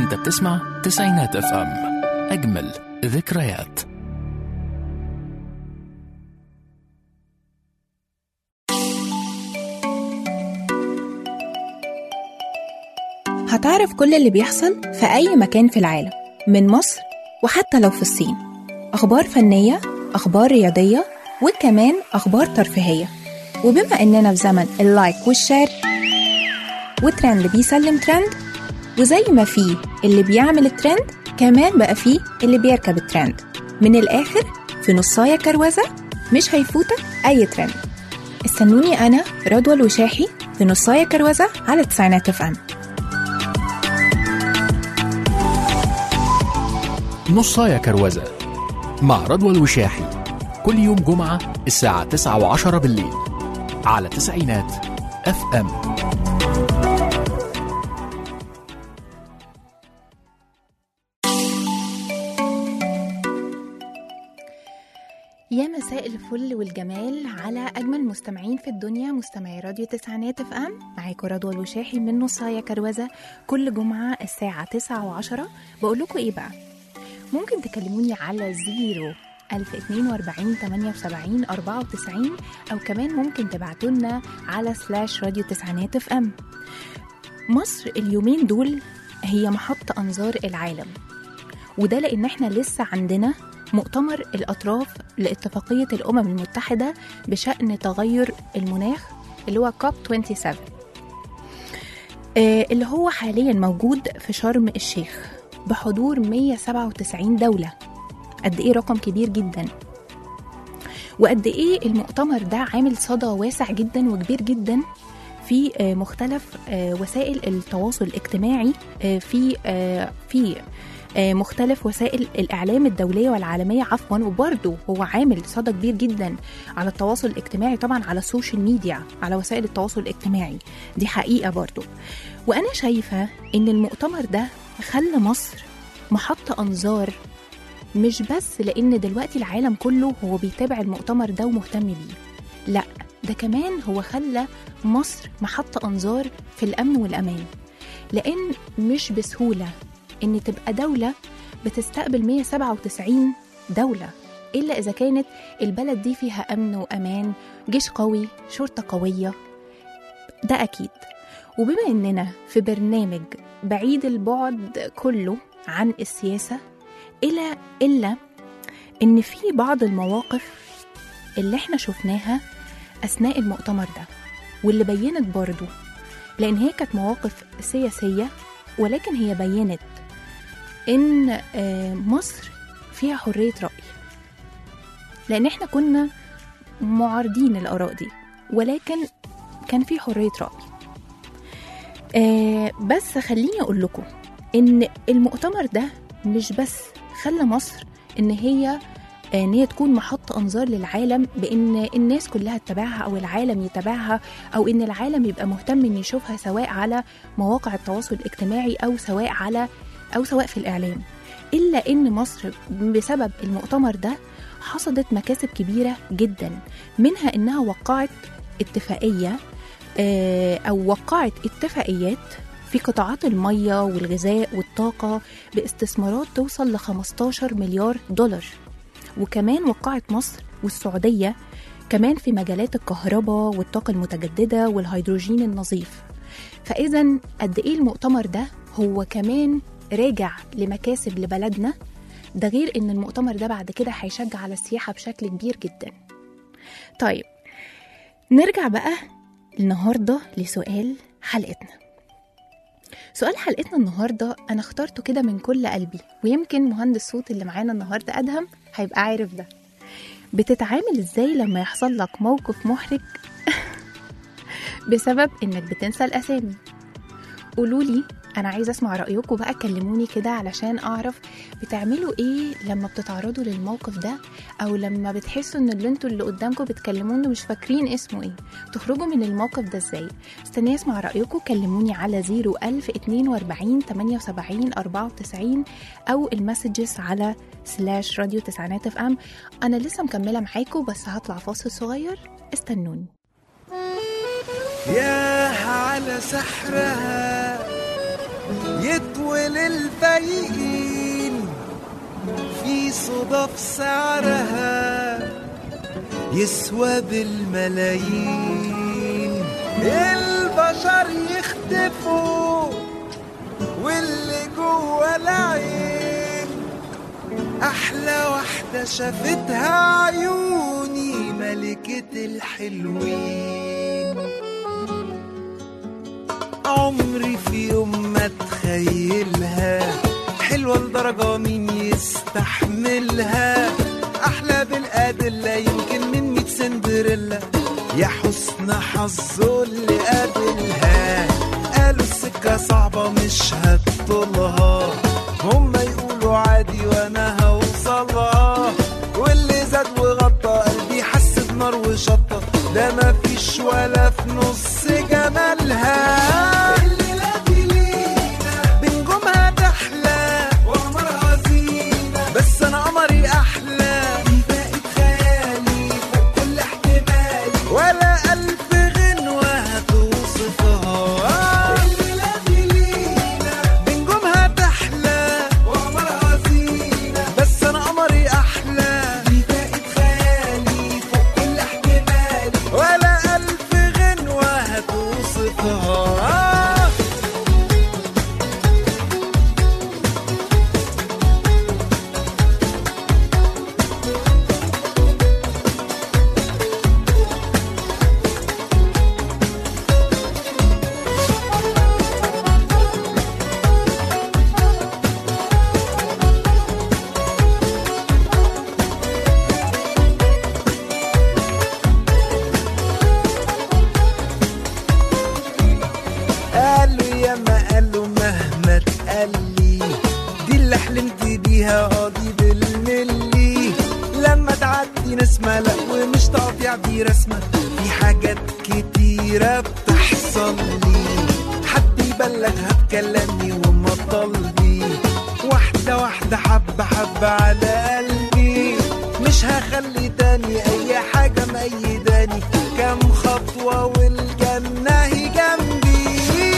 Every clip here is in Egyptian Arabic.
انت بتسمع تسعينات اف ام اجمل ذكريات هتعرف كل اللي بيحصل في أي مكان في العالم من مصر وحتى لو في الصين أخبار فنية أخبار رياضية وكمان أخبار ترفيهية وبما إننا في زمن اللايك والشير وترند بيسلم ترند وزي ما فيه اللي بيعمل الترند كمان بقى فيه اللي بيركب الترند من الآخر في نصاية كروزة مش هيفوتك أي ترند استنوني أنا رضوى الوشاحي في نصاية كروزة على تسعينات اف ام نصاية كروزة مع رضوى الوشاحي كل يوم جمعة الساعة 9 وعشرة بالليل على تسعينات اف ام يا مساء الفل والجمال على أجمل مستمعين في الدنيا مستمعي راديو تسعينات اف ام معاكم رضوى الوشاحي من نصاية كروزة كل جمعة الساعة تسعة وعشرة بقول لكم إيه بقى ممكن تكلموني على زيرو 1042 78 94 أو كمان ممكن تبعتولنا على سلاش راديو تسعينات اف ام مصر اليومين دول هي محط أنظار العالم وده لأن احنا لسه عندنا مؤتمر الأطراف لاتفاقية الأمم المتحدة بشأن تغير المناخ اللي هو كوب 27 آه، اللي هو حاليا موجود في شرم الشيخ بحضور 197 دولة قد إيه رقم كبير جدا وقد إيه المؤتمر ده عامل صدى واسع جدا وكبير جدا في آه، مختلف آه، وسائل التواصل الاجتماعي آه، في آه، في آه، مختلف وسائل الإعلام الدولية والعالمية عفوا وبرضه هو عامل صدى كبير جدا على التواصل الاجتماعي طبعا على السوشيال ميديا على وسائل التواصل الاجتماعي دي حقيقة برضه وأنا شايفة إن المؤتمر ده خلى مصر محط أنظار مش بس لأن دلوقتي العالم كله هو بيتابع المؤتمر ده ومهتم بيه لا ده كمان هو خلى مصر محط أنظار في الأمن والأمان لأن مش بسهولة إن تبقى دولة بتستقبل 197 دولة إلا إذا كانت البلد دي فيها أمن وأمان جيش قوي شرطة قوية ده أكيد وبما إننا في برنامج بعيد البعد كله عن السياسة إلا إلا إن في بعض المواقف اللي إحنا شفناها أثناء المؤتمر ده واللي بينت برضو لأن هي كانت مواقف سياسية ولكن هي بينت إن آه، مصر فيها حرية رأي لأن إحنا كنا معارضين الآراء دي ولكن كان في حرية رأي آه، بس خليني أقول لكم إن المؤتمر ده مش بس خلى مصر إن هي ان هي تكون محط انظار للعالم بان الناس كلها تتابعها او العالم يتابعها او ان العالم يبقى مهتم ان يشوفها سواء على مواقع التواصل الاجتماعي او سواء على او سواء في الاعلام الا ان مصر بسبب المؤتمر ده حصدت مكاسب كبيره جدا منها انها وقعت اتفاقيه آه، او وقعت اتفاقيات في قطاعات الميه والغذاء والطاقه باستثمارات توصل ل 15 مليار دولار وكمان وقعت مصر والسعودية كمان في مجالات الكهرباء والطاقة المتجددة والهيدروجين النظيف فإذا قد إيه المؤتمر ده هو كمان راجع لمكاسب لبلدنا ده غير إن المؤتمر ده بعد كده هيشجع على السياحة بشكل كبير جدا طيب نرجع بقى النهاردة لسؤال حلقتنا سؤال حلقتنا النهاردة أنا اخترته كده من كل قلبي ويمكن مهندس صوت اللي معانا النهاردة أدهم هيبقى عارف ده بتتعامل ازاي لما يحصل لك موقف محرج بسبب انك بتنسى الاسامي قولولي انا عايزه اسمع رايكم بقى كلموني كده علشان اعرف بتعملوا ايه لما بتتعرضوا للموقف ده او لما بتحسوا ان اللي انتوا اللي قدامكم بتكلمونه مش فاكرين اسمه ايه تخرجوا من الموقف ده ازاي استني اسمع رايكم كلموني على 01042 78 94 او المسجز على سلاش راديو تسعينات اف ام انا لسه مكمله معاكم بس هطلع فاصل صغير استنوني ياه على سحرها يطول الفايقين في صدف سعرها يسوى بالملايين البشر يختفوا واللي جوه العين احلى واحده شافتها عيوني ملكه الحلوين عمري في يوم ما اتخيلها حلوة لدرجة مين يستحملها أحلى بالأدلة يمكن من ميت سندريلا يا حسن حظه اللي قابلها قالوا السكة صعبة مش هتطولها هما يقولوا عادي وانا هوصلها واللي زاد وغطى قلبي حس بنار وشطة ده مفيش ولا في نص جمالها الليلة دي لينا بنجومها تحلى وقمرها زينة بس انا قمري احلى دي بقت خيالي فوق كل احتمالي ولا الف غنوة هتوصفها الليلة دي لينا بنجومها تحلى وقمرها زينة بس انا قمري احلى دي بقت خيالي فوق كل احتمالي ولا الف غنوة هتوصفها قالوا يا ما قالوا مهما تقلي دي اللي حلمت بيها قاضي بالملي لما تعدي نسمة لا ومش تقطيع دي رسمة في حاجات كتيرة بتحصل لي حد يبلغها بكلامي ومطالبي واحدة واحدة حبة حبة على قلبي مش هخلي تاني أي حاجة مأيداني كام خطوة والجنة هي جنبي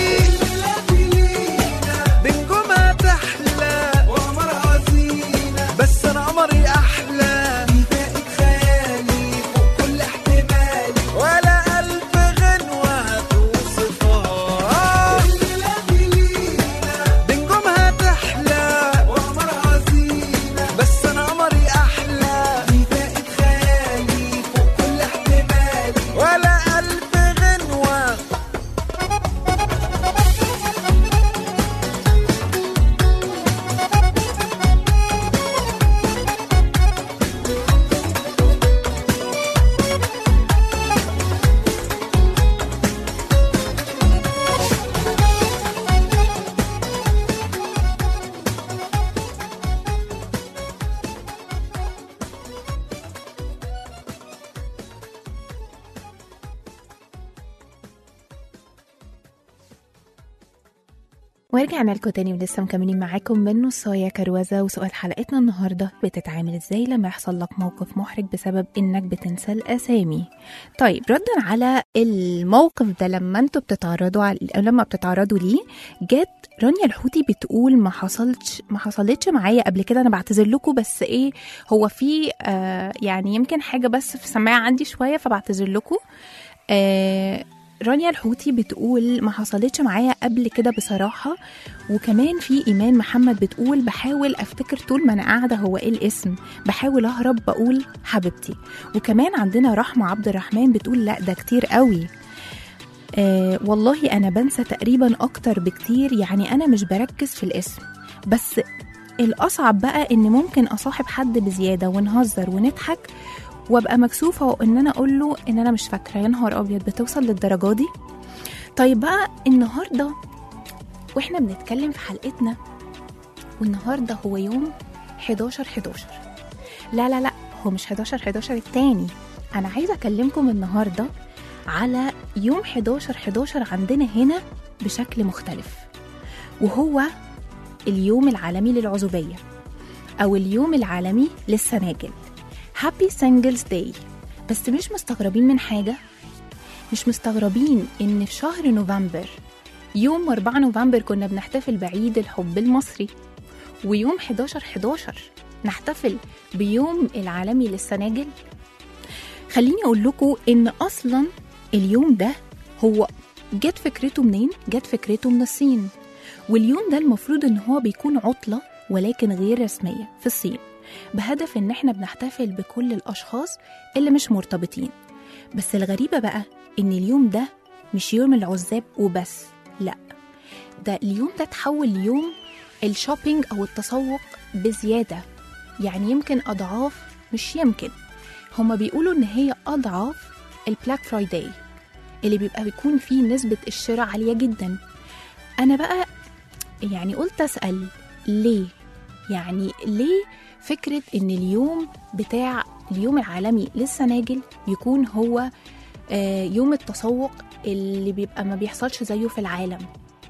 بنجومها تحلى وقمرها زينة بس أنا قمري أحلى دي بقت خيالي فوق كل احتمالي ولا ألف غنوة هتوصفها الليلة دي لينا بنجومها تحلى وقمرها زينة بس أنا قمري أحلى دي بقت خيالي فوق كل احتمالي ولا ألف غنوة ورجعنا لكم تاني ولسه مكملين معاكم من نصايا كروزة وسؤال حلقتنا النهاردة بتتعامل ازاي لما يحصل لك موقف محرج بسبب انك بتنسى الاسامي طيب ردا على الموقف ده لما انتوا بتتعرضوا على لما بتتعرضوا ليه جت رانيا الحوتي بتقول ما حصلتش ما حصلتش معايا قبل كده انا بعتذر لكم بس ايه هو في آه يعني يمكن حاجه بس في سماعه عندي شويه فبعتذر لكم آه رانيا الحوتي بتقول ما حصلتش معايا قبل كده بصراحة وكمان في إيمان محمد بتقول بحاول أفتكر طول ما أنا قاعدة هو إيه الاسم بحاول أهرب بقول حبيبتي وكمان عندنا رحمة عبد الرحمن بتقول لا ده كتير قوي آه والله أنا بنسى تقريبا أكتر بكتير يعني أنا مش بركز في الاسم بس الأصعب بقى إن ممكن أصاحب حد بزيادة ونهزر ونضحك وابقى مكسوفه وان انا اقول له ان انا مش فاكره يا نهار ابيض بتوصل للدرجه دي طيب بقى النهارده واحنا بنتكلم في حلقتنا والنهارده هو يوم 11 11 لا لا لا هو مش 11 11 التاني انا عايزه اكلمكم النهارده على يوم 11 11 عندنا هنا بشكل مختلف وهو اليوم العالمي للعزوبيه او اليوم العالمي للسناجل هابي سنجلز داي بس مش مستغربين من حاجة مش مستغربين إن في شهر نوفمبر يوم 4 نوفمبر كنا بنحتفل بعيد الحب المصري ويوم 11 11 نحتفل بيوم العالمي للسناجل خليني اقول لكم ان اصلا اليوم ده هو جت فكرته منين جت فكرته من الصين واليوم ده المفروض ان هو بيكون عطله ولكن غير رسميه في الصين بهدف ان احنا بنحتفل بكل الاشخاص اللي مش مرتبطين بس الغريبه بقى ان اليوم ده مش يوم العزاب وبس لا ده اليوم ده تحول ليوم الشوبينج او التسوق بزياده يعني يمكن اضعاف مش يمكن هما بيقولوا ان هي اضعاف البلاك فرايداي اللي بيبقى بيكون فيه نسبة الشراء عالية جدا أنا بقى يعني قلت أسأل ليه يعني ليه فكرة إن اليوم بتاع اليوم العالمي للسناجل يكون هو آه، يوم التسوق اللي بيبقى ما بيحصلش زيه في العالم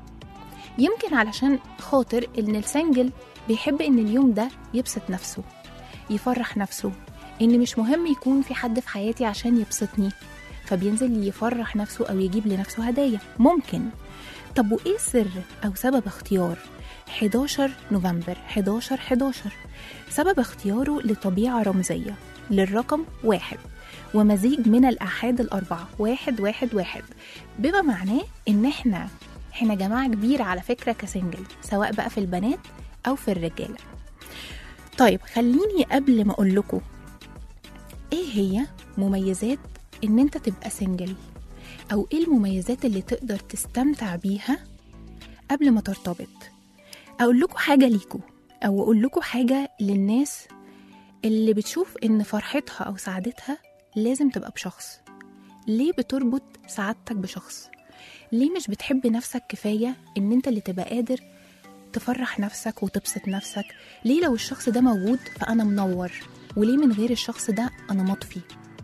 يمكن علشان خاطر إن السنجل بيحب إن اليوم ده يبسط نفسه يفرح نفسه إن مش مهم يكون في حد في حياتي عشان يبسطني فبينزل يفرح نفسه أو يجيب لنفسه هدايا ممكن طب وإيه السر أو سبب اختيار 11 نوفمبر 11 11 سبب اختياره لطبيعة رمزية للرقم واحد ومزيج من الآحاد الأربعة واحد واحد واحد بما معناه إن إحنا إحنا جماعة كبيرة على فكرة كسنجل سواء بقى في البنات أو في الرجالة طيب خليني قبل ما أقول لكم إيه هي مميزات إن أنت تبقى سنجل أو إيه المميزات اللي تقدر تستمتع بيها قبل ما ترتبط أقول لكم حاجة ليكوا أو أقول لكم حاجة للناس اللي بتشوف إن فرحتها أو سعادتها لازم تبقى بشخص ليه بتربط سعادتك بشخص ليه مش بتحب نفسك كفاية إن أنت اللي تبقى قادر تفرح نفسك وتبسط نفسك ليه لو الشخص ده موجود فأنا منور وليه من غير الشخص ده أنا مطفي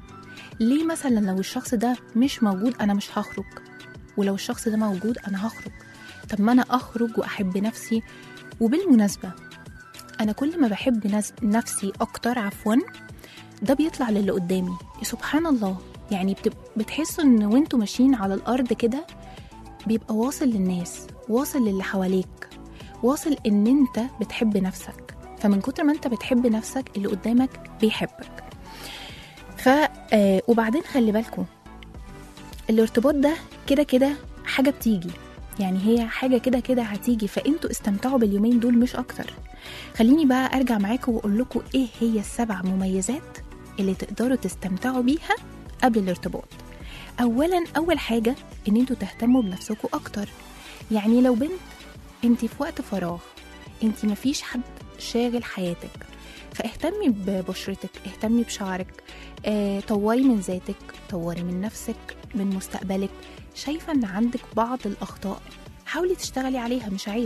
ليه مثلا لو الشخص ده مش موجود أنا مش هخرج ولو الشخص ده موجود أنا هخرج طب ما أنا أخرج وأحب نفسي وبالمناسبة أنا كل ما بحب نز- نفسي أكتر عفوا ده بيطلع للي قدامي سبحان الله يعني بتب... بتحسوا ان وانتوا ماشيين على الارض كده بيبقى واصل للناس واصل للي حواليك واصل ان انت بتحب نفسك فمن كتر ما انت بتحب نفسك اللي قدامك بيحبك ف آه وبعدين خلي بالكم الارتباط ده كده كده حاجه بتيجي يعني هي حاجه كده كده هتيجي فانتوا استمتعوا باليومين دول مش اكتر خليني بقى ارجع معاكم واقول لكم ايه هي السبع مميزات اللي تقدروا تستمتعوا بيها قبل الارتباط اولا اول حاجه ان انتوا تهتموا بنفسكم اكتر يعني لو بنت انت في وقت فراغ انت مفيش حد شاغل حياتك فاهتمي ببشرتك اهتمي بشعرك اه طوري من ذاتك طوري من نفسك من مستقبلك شايفه ان عندك بعض الاخطاء حاولي تشتغلي عليها مش عيب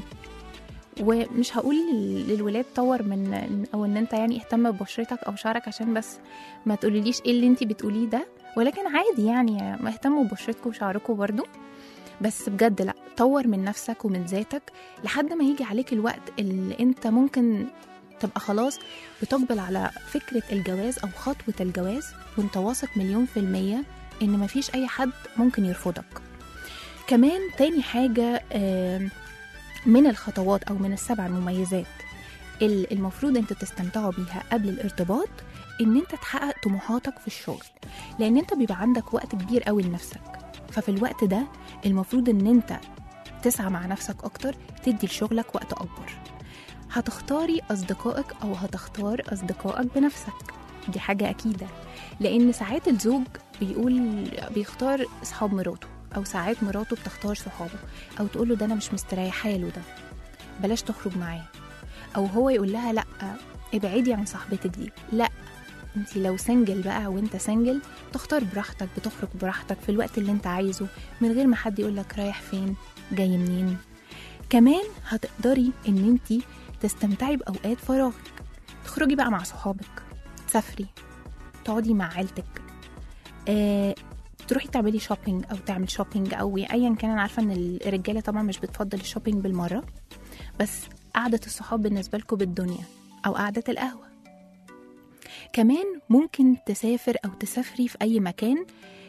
ومش هقول لل- للولاد طور من او ان انت يعني اهتم ببشرتك او شعرك عشان بس ما تقوليليش ايه اللي انت بتقوليه ده ولكن عادي يعني ما اهتموا ببشرتكم وشعركم برضو بس بجد لا طور من نفسك ومن ذاتك لحد ما يجي عليك الوقت اللي انت ممكن تبقى خلاص بتقبل على فكرة الجواز أو خطوة الجواز وانت واثق مليون في المية إن مفيش أي حد ممكن يرفضك كمان تاني حاجة آم، من الخطوات أو من السبع المميزات اللي المفروض انت تستمتعوا بيها قبل الارتباط ان انت تحقق طموحاتك في الشغل لان انت بيبقى عندك وقت كبير قوي لنفسك ففي الوقت ده المفروض ان انت تسعى مع نفسك اكتر تدي لشغلك وقت اكبر هتختاري اصدقائك او هتختار اصدقائك بنفسك دي حاجة أكيدة لأن ساعات الزوج بيقول بيختار أصحاب مراته أو ساعات مراته بتختار صحابه أو تقول له ده أنا مش مستريحة له ده بلاش تخرج معاه أو هو يقول لها لأ ابعدي عن صاحبتك دي لأ انت لو سنجل بقى وانت سنجل تختار براحتك بتخرج براحتك في الوقت اللي انت عايزه من غير ما حد يقولك رايح فين جاي منين كمان هتقدري ان انت تستمتعي باوقات فراغك تخرجي بقى مع صحابك تسافري تقعدي مع عيلتك آه، تروحي تعملي شوبينج او تعمل شوبينج او ايا كان انا عارفه ان الرجاله طبعا مش بتفضل الشوبينج بالمره بس قعده الصحاب بالنسبه لكم بالدنيا او قعده القهوه كمان ممكن تسافر او تسافري في اي مكان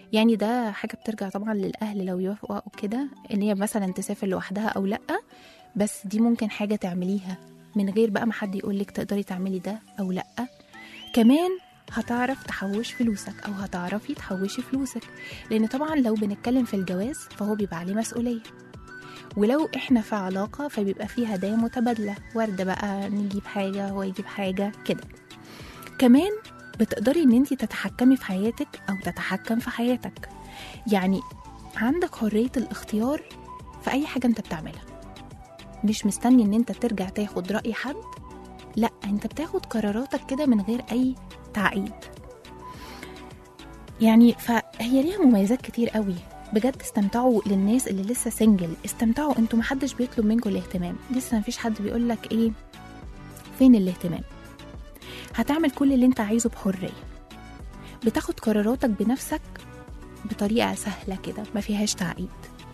يعني ده حاجة بترجع طبعا للأهل لو يوافقوا أو كده إن هي مثلا تسافر لوحدها أو لأ بس دي ممكن حاجة تعمليها من غير بقى ما حد يقولك تقدري تعملي ده أو لأ كمان هتعرف تحوش فلوسك أو هتعرفي تحوشي فلوسك لأن طبعا لو بنتكلم في الجواز فهو بيبقى عليه مسؤولية ولو احنا في علاقة فبيبقى فيه هدايا متبادلة وردة بقى نجيب حاجة هو يجيب حاجة كده كمان بتقدري ان انت تتحكمي في حياتك او تتحكم في حياتك يعني عندك حرية الاختيار في اي حاجة انت بتعملها مش مستني ان انت ترجع تاخد رأي حد لا انت بتاخد قراراتك كده من غير اي تعقيد يعني فهي ليها مميزات كتير قوي بجد استمتعوا للناس اللي لسه سنجل استمتعوا انتوا محدش بيطلب منكم الاهتمام لسه مفيش حد بيقولك ايه فين الاهتمام هتعمل كل اللي انت عايزه بحرية بتاخد قراراتك بنفسك بطريقة سهلة كده ما فيهاش تعقيد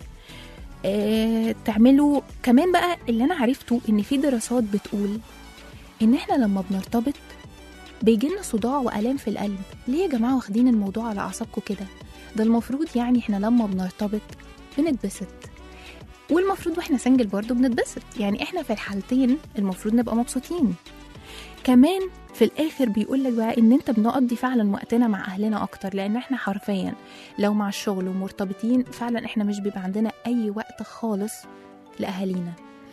اه تعملوا كمان بقى اللي انا عرفته ان في دراسات بتقول ان احنا لما بنرتبط بيجيلنا صداع والام في القلب ليه يا جماعه واخدين الموضوع على اعصابكم كده ده المفروض يعني احنا لما بنرتبط بنتبسط والمفروض واحنا سنجل برضه بنتبسط يعني احنا في الحالتين المفروض نبقى مبسوطين كمان في الاخر بيقول لك بقى ان انت بنقضي فعلا وقتنا مع اهلنا اكتر لان احنا حرفيا لو مع الشغل ومرتبطين فعلا احنا مش بيبقى عندنا اي وقت خالص لاهالينا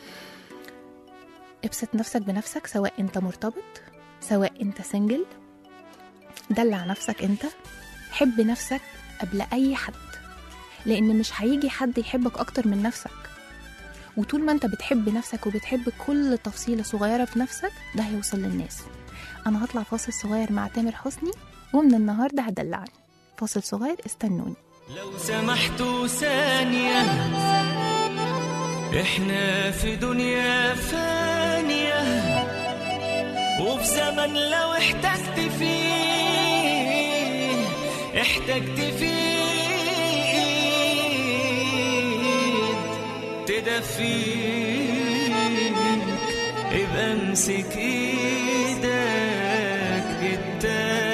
ابسط نفسك بنفسك سواء انت مرتبط سواء انت سنجل دلع نفسك انت حب نفسك قبل اي حد لان مش هيجي حد يحبك اكتر من نفسك وطول ما انت بتحب نفسك وبتحب كل تفصيلة صغيرة في نفسك ده هيوصل للناس انا هطلع فاصل صغير مع تامر حسني ومن النهاردة هدلعني فاصل صغير استنوني لو سمحتوا ثانية احنا في دنيا فانية وفي زمن لو احتجت فيه احتجت فيه ايد تدفيك ابقى امسك ايدك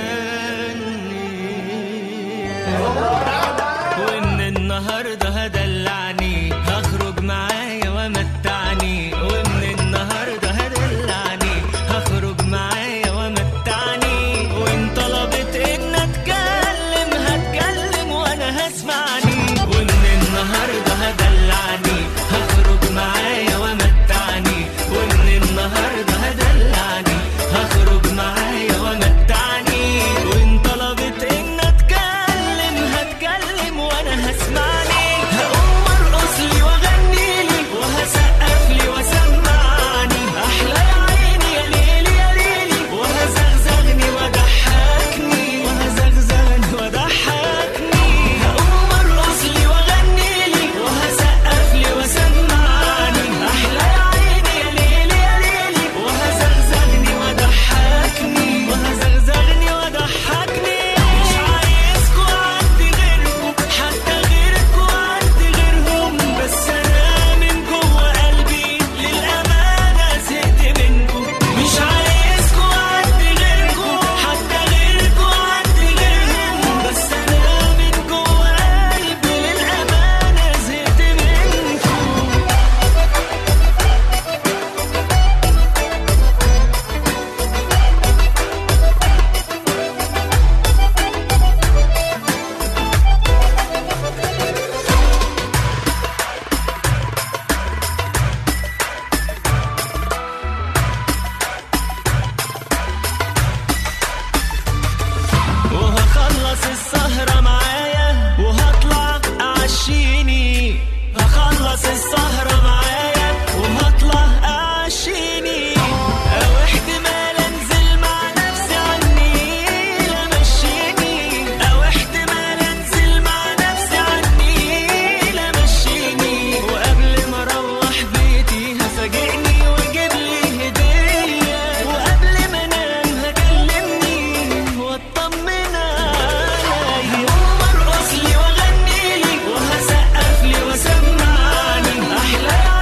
التانية ومن النهارده هدلعني هخرج معايا ومتعني ومن النهارده هدلعني هخرج معايا ومتعني وان طلبت ان اتكلم هتكلم وانا هسمعني ومن النهارده هدلعني هخرج معايا ومتعني ومن النهارده هدلعني هخرج معايا ومتعني وان طلبت ان اتكلم هتكلم وانا هسمعني هقوم ارقص لي واغني لي وهسقف لي وسمعني احلى يا عيني يا ليلي يا ليلي وهزغزغني وضحكني وهزغزغني وضحكني هقوم ارقص لي واغني لي وهسقف لي وسمعني احلى يا عيني يا ليلي يا ليلي وهزغزغني وضحكني وهزغزغني وضحكني مش عايزكوا عندي غيركم حتى غيركوا عندي غيرهم بس انا من جوه قلبي للامانه زهقت منكم مش عايزكوا عندي غيركم حتى غيركوا عندي غيرهم بس انا من جوه قلبي للامانه زهقت منكم وهخلص السهرة معايا وهطلع أعشيني هخلص السهرة معايا وهطلع أعشيني أو احتمال أنزل مع نفسي عني لمشيني أو احتمال أنزل مع نفسي عني لمشيني وقبل ما أروح بيتي هفاجئني وأجيب لي هدية وقبل ما أنام هكلمني واطمن عليا وارقص لي واغني لي وهسقف لي وسمعني احلى يا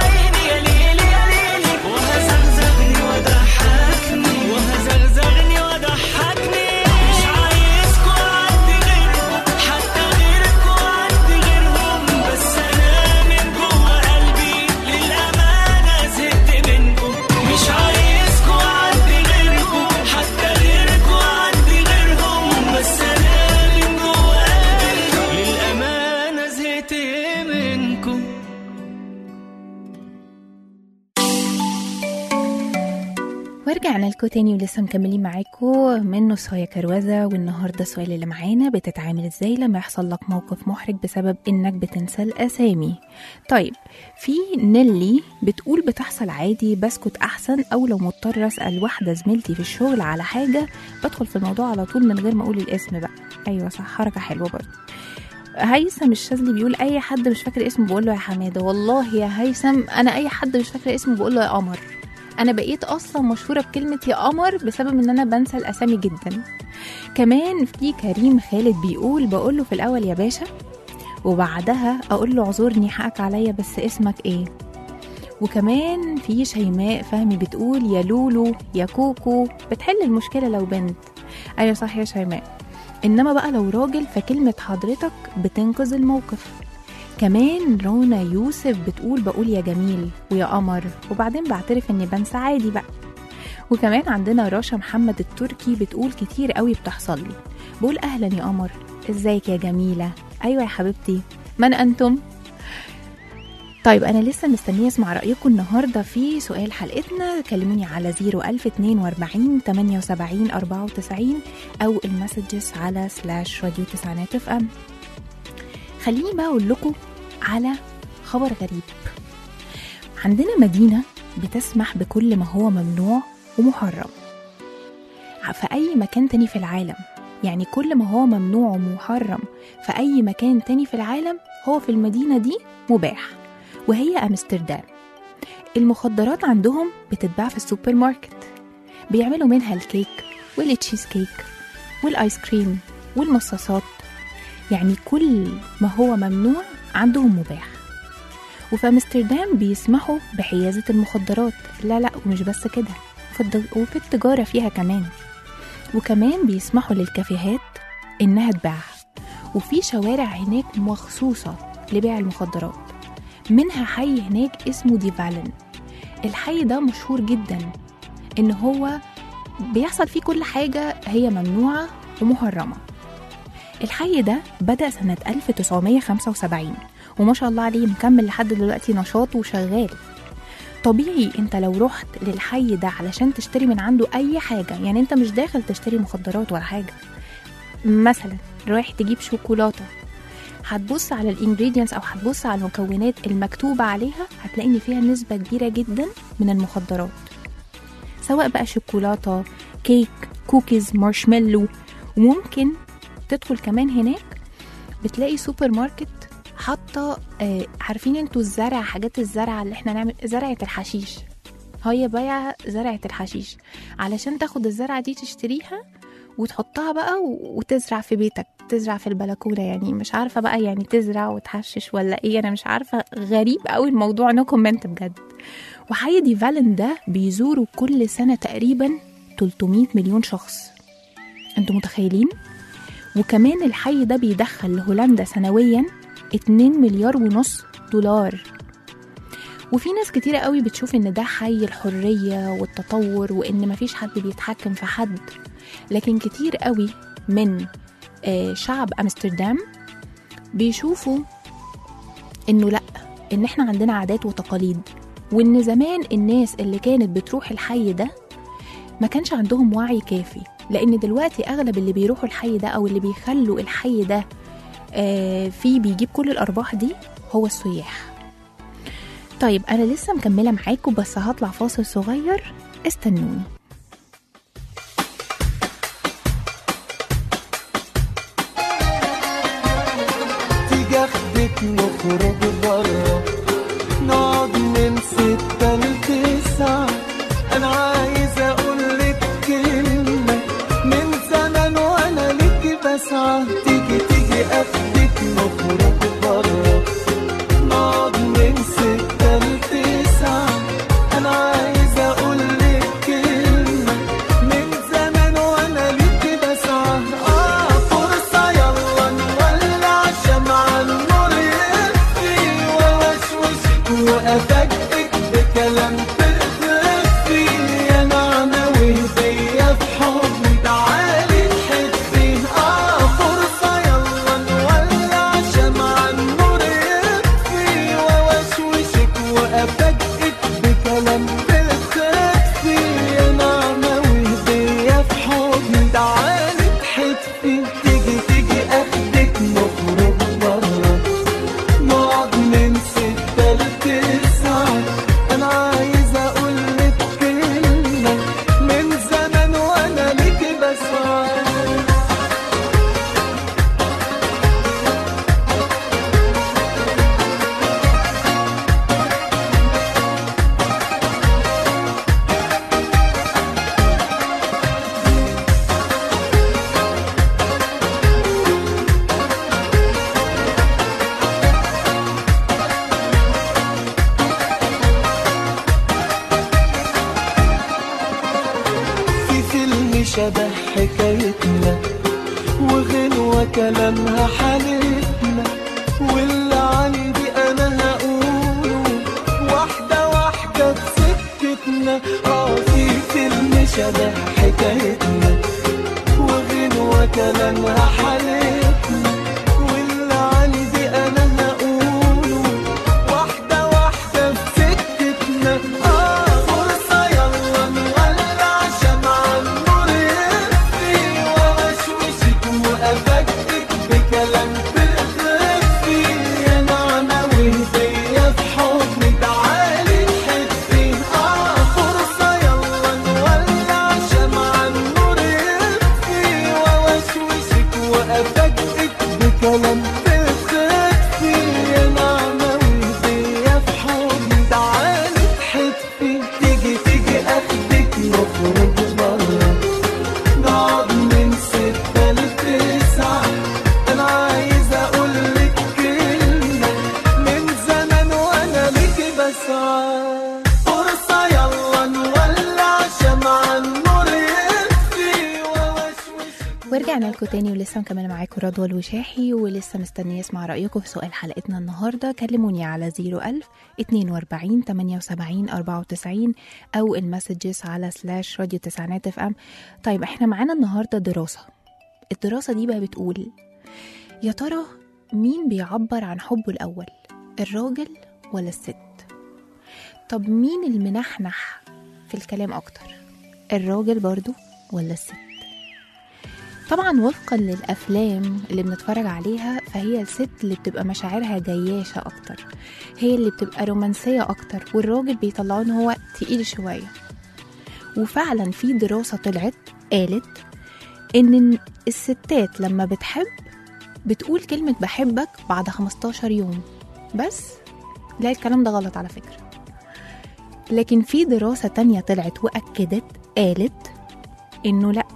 ورجعنا لكم تاني ولسه مكملين معاكم من نصايا كروزة والنهاردة السؤال اللي معانا بتتعامل ازاي لما يحصل لك موقف محرج بسبب انك بتنسى الاسامي طيب في نيلي بتقول بتحصل عادي بسكت احسن او لو مضطر اسال واحدة زميلتي في الشغل على حاجة بدخل في الموضوع على طول من غير ما اقول الاسم بقى ايوه صح حركة حلوة برضه هيثم الشاذلي بيقول اي حد مش فاكر اسمه بقول له يا حماده والله يا هيثم انا اي حد مش فاكر اسمه بقول له يا قمر انا بقيت اصلا مشهوره بكلمه يا قمر بسبب ان انا بنسى الاسامي جدا كمان في كريم خالد بيقول بقول له في الاول يا باشا وبعدها اقول له اعذرني حقك عليا بس اسمك ايه وكمان في شيماء فهمي بتقول يا لولو يا كوكو بتحل المشكله لو بنت ايوه صح يا شيماء انما بقى لو راجل فكلمه حضرتك بتنقذ الموقف كمان رونا يوسف بتقول بقول يا جميل ويا قمر وبعدين بعترف اني بنسى عادي بقى وكمان عندنا راشا محمد التركي بتقول كتير قوي بتحصل لي بقول اهلا يا قمر ازيك يا جميله ايوه يا حبيبتي من انتم طيب انا لسه مستنيه اسمع رايكم النهارده في سؤال حلقتنا كلموني على 01042 78 94 او المسجز على سلاش راديو تسعينات اف ام خليني بقى اقول لكم على خبر غريب عندنا مدينه بتسمح بكل ما هو ممنوع ومحرم في اي مكان تاني في العالم يعني كل ما هو ممنوع ومحرم في اي مكان تاني في العالم هو في المدينه دي مباح وهي امستردام المخدرات عندهم بتتباع في السوبر ماركت بيعملوا منها الكيك والتشيز كيك والايس كريم والمصاصات يعني كل ما هو ممنوع عندهم مباح وفي امستردام بيسمحوا بحيازة المخدرات لا لا ومش بس كده في الد- وفي التجارة فيها كمان وكمان بيسمحوا للكافيهات إنها تباع وفي شوارع هناك مخصوصة لبيع المخدرات منها حي هناك اسمه ديفالن الحي ده مشهور جدا إن هو بيحصل فيه كل حاجة هي ممنوعة ومحرمة الحي ده بدأ سنة 1975 وما شاء الله عليه مكمل لحد دلوقتي نشاطه وشغال طبيعي انت لو رحت للحي ده علشان تشتري من عنده اي حاجة يعني انت مش داخل تشتري مخدرات ولا حاجة مثلا رايح تجيب شوكولاتة هتبص على الانجريدينتس او هتبص على المكونات المكتوبة عليها هتلاقي ان فيها نسبة كبيرة جدا من المخدرات سواء بقى شوكولاتة كيك كوكيز مارشميلو وممكن تدخل كمان هناك بتلاقي سوبر ماركت حاطه آه عارفين انتوا الزرع حاجات الزرع اللي احنا نعمل زرعه الحشيش هي بايعه زرعه الحشيش علشان تاخد الزرعه دي تشتريها وتحطها بقى و- وتزرع في بيتك تزرع في البلكونه يعني مش عارفه بقى يعني تزرع وتحشش ولا ايه انا مش عارفه غريب قوي الموضوع نو كومنت بجد وحي ديفالن ده بيزوروا كل سنه تقريبا 300 مليون شخص انتوا متخيلين وكمان الحي ده بيدخل لهولندا سنويا 2 مليار ونص دولار وفي ناس كتيرة قوي بتشوف ان ده حي الحرية والتطور وان مفيش حد بيتحكم في حد لكن كتير قوي من آه، شعب امستردام بيشوفوا انه لا ان احنا عندنا عادات وتقاليد وان زمان الناس اللي كانت بتروح الحي ده ما كانش عندهم وعي كافي لان دلوقتي اغلب اللي بيروحوا الحي ده او اللي بيخلوا الحي ده آه، فيه بيجيب كل الارباح دي هو السياح طيب انا لسه مكمله معاكم بس هطلع فاصل صغير استنوني تيجي اخدك نخرج برا نقعد من ستة لتسعة انا عايز اقولك كلمة من زمان وانا ليكي بسعى تيجي تيجي اخدك نخرج برا نقعد من ستة لتسعة انا عايز اقولك كلمة من زمان وانا ليكي بسعى اه فرصة يلا نولع شمعة النور يطفي ووشوشك وافاجئك بكلام تخفي يا نعمة وهدية في حضني تعالي تحبي اه فرصة يلا نولع شمعة النور يطفي ووشوشك وافاجئك بكلام تخفي يا نعمة شبه حكايتنا وغنوة كلامها حالتنا واللي عندي انا هقوله واحدة واحدة بسكتنا اه في فيلم شبه حكايتنا وغنوة كلامها حالتنا واللي عندي انا هقوله واحدة واحدة بسكتنا اه فرصة يلا نولع شمعة النور يطفي واشوشك وافكك بكلام تخفي يا نعمة وهدية في حضن تعالي تحبي اه فرصة يلا نولع شمعة النور يطفي واشوشك وافكك بكلام تخفي يا نعمة وهدية في حضن تعالي تحبي تيجي تيجي اخدك نخرج برا نقعد من ستة لتسعة أنا عايز أقولك كلمة من زمان وأنا ليكي بسعى فرصة يلا نولع شمعة النور يطفي ووشوش ورجعنا لكم تاني ولسه مكمله معاكم رضوى الوشاحي ولسه مستنيه اسمع رايكم في سؤال حلقتنا النهارده كلموني على 01000 42 78 94 او المسجز على سلاش راديو تسعينات اف ام طيب احنا معانا النهارده دراسه الدراسه دي بقى بتقول يا ترى مين بيعبر عن حبه الاول الراجل ولا الست طب مين المنحنح في الكلام اكتر الراجل برضو ولا الست طبعا وفقا للافلام اللي بنتفرج عليها فهي الست اللي بتبقى مشاعرها جياشه اكتر هي اللي بتبقى رومانسيه اكتر والراجل بيطلعوه ان هو تقيل شويه وفعلا في دراسه طلعت قالت ان الستات لما بتحب بتقول كلمه بحبك بعد 15 يوم بس لا الكلام ده غلط على فكره لكن في دراسه تانية طلعت واكدت قالت انه لا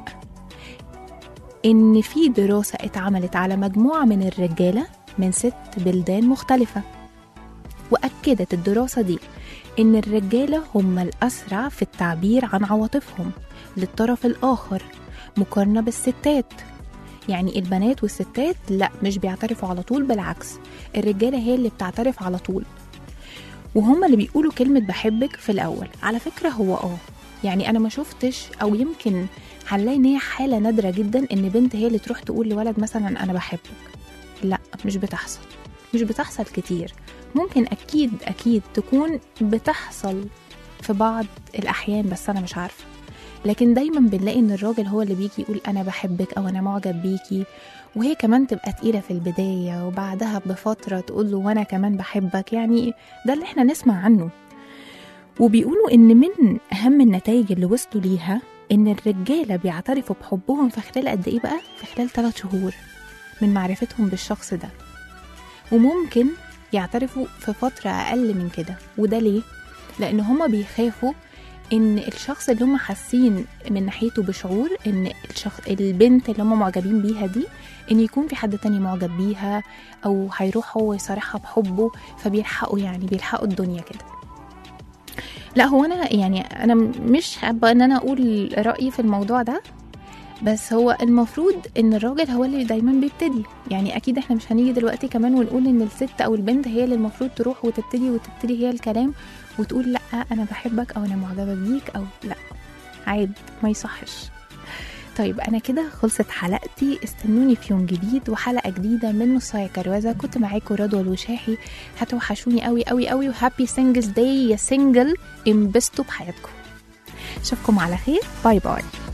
إن في دراسة اتعملت على مجموعة من الرجالة من ست بلدان مختلفة وأكدت الدراسة دي إن الرجالة هم الأسرع في التعبير عن عواطفهم للطرف الآخر مقارنة بالستات يعني البنات والستات لا مش بيعترفوا على طول بالعكس الرجالة هي اللي بتعترف على طول وهم اللي بيقولوا كلمة بحبك في الأول على فكرة هو اه يعني أنا ما شفتش أو يمكن هنلاقي إن هي حالة نادرة جدا إن بنت هي اللي تروح تقول لولد مثلا أنا بحبك لا مش بتحصل مش بتحصل كتير ممكن أكيد أكيد تكون بتحصل في بعض الأحيان بس أنا مش عارفة لكن دايما بنلاقي ان الراجل هو اللي بيجي يقول انا بحبك او انا معجب بيكي وهي كمان تبقى تقيله في البدايه وبعدها بفتره تقول له وانا كمان بحبك يعني ده اللي احنا نسمع عنه وبيقولوا ان من اهم النتائج اللي وصلوا ليها ان الرجاله بيعترفوا بحبهم في خلال قد ايه بقى في خلال 3 شهور من معرفتهم بالشخص ده وممكن يعترفوا في فتره اقل من كده وده ليه لان هما بيخافوا ان الشخص اللي هم حاسين من ناحيته بشعور ان الشخص البنت اللي هم معجبين بيها دي ان يكون في حد تاني معجب بيها او هيروح هو يصارحها بحبه فبيلحقوا يعني بيلحقوا الدنيا كده لا هو انا يعني انا مش حابه ان انا اقول رايي في الموضوع ده بس هو المفروض ان الراجل هو اللي دايما بيبتدي يعني اكيد احنا مش هنيجي دلوقتي كمان ونقول ان الست او البنت هي اللي المفروض تروح وتبتدي وتبتدي هي الكلام وتقول لا انا بحبك او انا معجبه بيك او لا عيب ما يصحش طيب انا كده خلصت حلقتي استنوني في يوم جديد وحلقه جديده من نصايا كروزه كنت معاكم رضوى الوشاحي هتوحشوني قوي قوي قوي وهابي سنجلز داي يا سنجل انبسطوا بحياتكم اشوفكم على خير باي باي